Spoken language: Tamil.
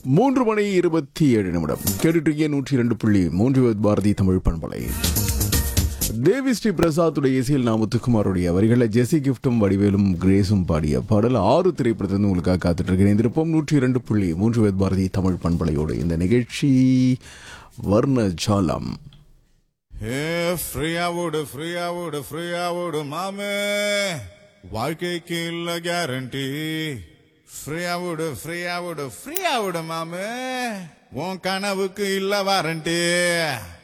மூன்று மணி இருபத்தி ஏழு நிமிடம் கேட்டுட்டு நூற்றி இரண்டு புள்ளி மூன்று பாரதி தமிழ் பண்பலை தேவி ஸ்ரீ பிரசாத்துடைய இசையில் நான் முத்துக்குமாருடைய வரிகளில் ஜெசி கிஃப்டும் வடிவேலும் கிரேஸும் பாடிய பாடல் ஆறு திரைப்படத்திலிருந்து உங்களுக்காக காத்துட்டு இருக்கிறேன் திருப்பம் நூற்றி இரண்டு புள்ளி மூன்று வேத் பாரதி தமிழ் பண்பலையோடு இந்த நிகழ்ச்சி வர்ண ஜாலம் ஏ ஃப்ரீயா விடு ஃப்ரீயா விடு ஃப்ரீயா விடு மாமே வாழ்க்கைக்கு இல்ல கேரண்டி ஃப்ரீயா விடு ஃப்ரீயா விடு ஃப்ரீயா விடு மாமே உன் கனவுக்கு இல்ல வாரண்டி